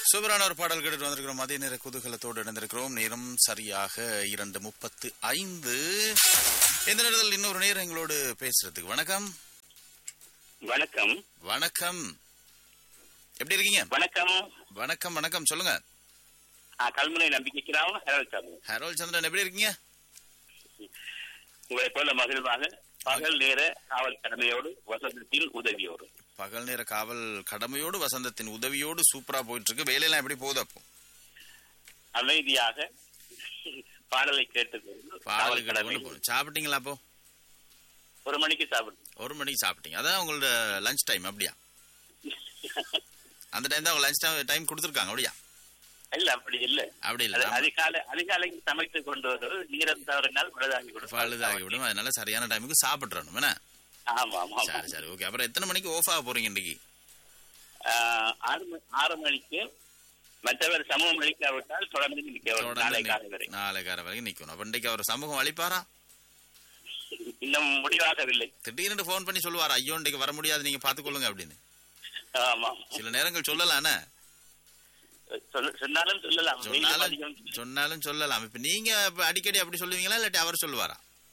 சூப்பரான ஒரு பாடல் கேட்டு வந்திருக்கிறோம் அதே நேர குதூகலத்தோடு இணைந்திருக்கிறோம் நேரம் சரியாக இரண்டு முப்பத்து ஐந்து இந்த நேரத்தில் இன்னொரு நேரம் எங்களோடு பேசுறதுக்கு வணக்கம் வணக்கம் வணக்கம் எப்படி இருக்கீங்க வணக்கம் வணக்கம் வணக்கம் சொல்லுங்க ஆ, கல்முனை நம்பிக்கைக்கிறாவும் ஹெரல்சாமி ஹரோல் சந்திரன் எப்படி இருக்கீங்க உங்களை போல மகிழ்வாக பகல் நேர காவல் கடமையோடு வசந்தத்தின் உதவியோடு பகல் நேர காவல் கடமையோடு வசந்தத்தின் உதவியோடு சூப்பரா போயிட்டு இருக்கு வேலையெல்லாம் எப்படி போகுது அப்போ அமைதியாக பாடலை கேட்டுக்கொண்டு பாடல் காவல் கடமை கடமை போகணும் சாப்பிட்டீங்களா அப்போ ஒரு மணிக்கு சாப்பிடும் ஒரு மணிக்கு சாப்பிட்டீங்க அதான் உங்களோட லஞ்ச் டைம் அப்படியா அந்த டைம் தான் உங்க லஞ்ச் டைம் கொடுத்துருக்காங்க அப்படியா இல்ல அப்படி இல்ல அப்படி அது இல்ல அதிகாலை அதிகாலைக்கு சமைத்து கொண்டு வருவது நீரம் தவறினால் பழுதாகி விடும் பழுதாகி விடும் அதனால சரியான டைமுக்கு சாப்பிட்றணும் என்ன ஆமா ஆமா ஆமா. சரி சரி ஓகே அப்புறம் எத்தனை மணிக்கு ஆஃப் ஆக போறீங்க இன்னைக்கு ஆ, ஆறு மணி- ஆறு மணிக்கு மற்றவர் சமூகம் அளிக்காவிட்டால் தொடர்ந்து நிற்க வேண்டும். நாளை காலை வரை தொடர்ந்து நாளை காலை வரைக்கும் நிக்கணும் அப்ப இன்னைக்கு அவர் சமூகம் அளிப்பாரா இன்னும் முடிவாகவில்லை திடீர்னு ஃபோன் பண்ணி சொல்லுவார் ஐயோ இன்னைக்கு வர முடியாது நீங்க பாத்துக்கொள்ளுங்க அப்படின்னு ஆமா சில நேரங்கள் சொல்லலாம்னா சொல்ல- சொன்னாலும் சொல்லலாம் வெயில் சொன்னாலும் அதிகம். சொன்னாலும் சொல்லலாம் இப்ப நீங்க இப்ப அடிக்கடி அப்படி சொல்லுவீங்களா இல்லாட்டி அவர் சொல்லுவாரா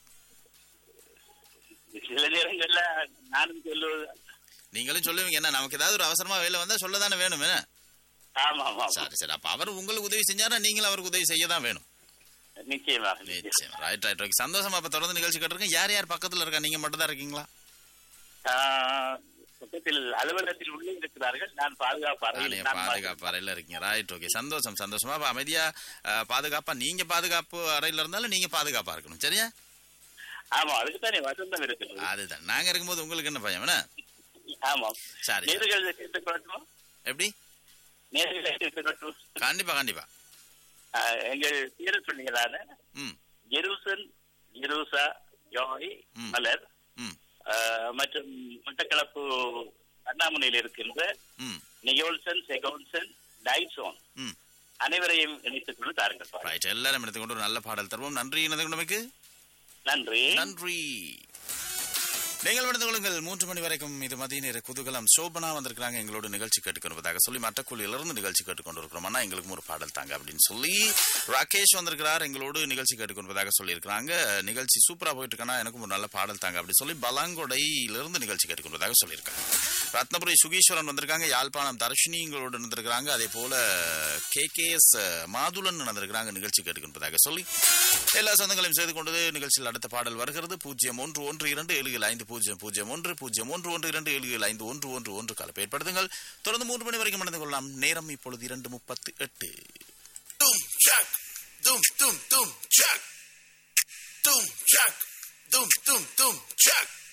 சில நேரங்கள்ல நானும் சொல்லுவது நீங்களும் சொல்லுவீங்க என்ன நமக்கு ஏதாவது ஒரு அவசரமா வேலை வந்தா சொல்ல தானே வேணும் என்ன ஆமா ஆமா சரி சரி அப்ப அவர் உங்களுக்கு உதவி செஞ்சாரா நீங்களும் அவருக்கு உதவி செய்ய தான் வேணும் நிச்சயமாக நிச்சயம் ரைட் ரைட் ஓகே சந்தோஷமா அப்ப தொடர்ந்து நிகழ்ச்சி கேட்டிருக்கேன் யார் யார் பக்கத்துல இருக்கா நீங்க மட்டும் தான் இருக்கீங்களா ஆஹ், பக்கத்தில் அலுவலகத்தில் உள்ளே இருக்கிறார்கள் நான் பாதுகாப்பு அறையில் நீங்க நான் பாதுகாப்பு அறையில இருக்கீங்க ரைட் ஓகே சந்தோஷம் சந்தோஷமா அப்ப அமைதியா அஹ், பாதுகாப்பா நீங்க பாதுகாப்பு அறையில இருந்தாலும் நீங்க பாதுகாப்பா இருக்கணும் சரியா ஆமா அதுக்கு தானே வசந்தம் இருக்கிறது அதுதான் நாங்க இருக்கும்போது உங்களுக்கு என்ன பயம் என்ன ஆமா சரி சரி. நேர்களை கேட்டுக்கொள்ளட்டுமா எப்படி நேர்களை கேட்டுக்கொள்ளட்டும் கண்டிப்பா கண்டிப்பா ஆஹ், எங்கள் பேர் சொன்னீங்களான ம் ஜெருசன் ஜெருசா யோய் ம். மலர் ம் ஆஹ், மற்றும் மட்டக்களப்பு அண்ணாமலையில் இருக்கின்ற ம் நிகோல்சன் செகோன்சன் டைசோன் ம் அனைவரையும் இணைத்துக் கொண்டு தாருங்கள் பாருங்கள். ரைட் எல்லாரும் எடுத்துக்கொண்டு ஒரு நல்ல பாடல் தருவோம் நன்றி இணைந்து கொண்டமைக்கு நன்றி நன்றி நீங்கள் நடந்து கொள்ளுங்கள் மூன்று மணி வரைக்கும் இது மதிய நேர குதூகலம் சோபனா வந்திருக்காங்க எங்களோட நிகழ்ச்சி கேட்டுக்கொள்வதாக சொல்லி மட்டக்குழியிலிருந்து நிகழ்ச்சி கேட்டுக்கொண்டிருக்கிறோம் அண்ணா எங்களுக்கும் ஒரு பாடல் தாங்க அப்படின்னு சொல்லி ராகேஷ் வந்திருக்கிறார் எங்களோடு நிகழ்ச்சி கேட்டுக்கொள்வதாக சொல்லியிருக்கிறாங்க நிகழ்ச்சி சூப்பரா போயிட்டு இருக்கா எனக்கும் ஒரு நல்ல பாடல் தாங்க அப்படின்னு சொல்லி பலாங்கொடையிலிருந்து நிகழ்ச்சி கேட்டுக்கொள்வதாக சொல்லியிருக்காங்க ரத்னபுரி சுகீஸ்வரன் வந்திருக்காங்க யாழ்ப்பாணம் தர்ஷினி எங்களோடு இருந்திருக்கிறாங்க அதே போல கே கே எஸ் மாதுளன் வந்திருக்கிறாங்க நிகழ்ச்சி கேட்டுக்கொள்வதாக சொல்லி எல்லா சொந்தங்களையும் செய்து கொண்டது நிகழ்ச்சியில் அடுத்த பாடல் வருகிறது பூஜ்ஜியம் ஒன்று ஒன்று இரண்டு ஏழு ஏழு ஐந்து பூஜ்ஜியம் பூஜ்ஜியம் ஒன்று பூஜ்ஜியம் ஒன்று ஒன்று இரண்டு ஏழு ஏழு ஐந்து ஒன்று ஒன்று ஒன்று கலப்பு ஏற்படுத்துங்கள் தொடர்ந்து மூன்று மணி வரைக்கும் நடந்து கொள்ளலாம் நேரம் இப்பொழுது இரண்டு முப்பத்து எட்டு Doom chuck, doom doom doom chuck, doom chuck, doom doom doom chuck.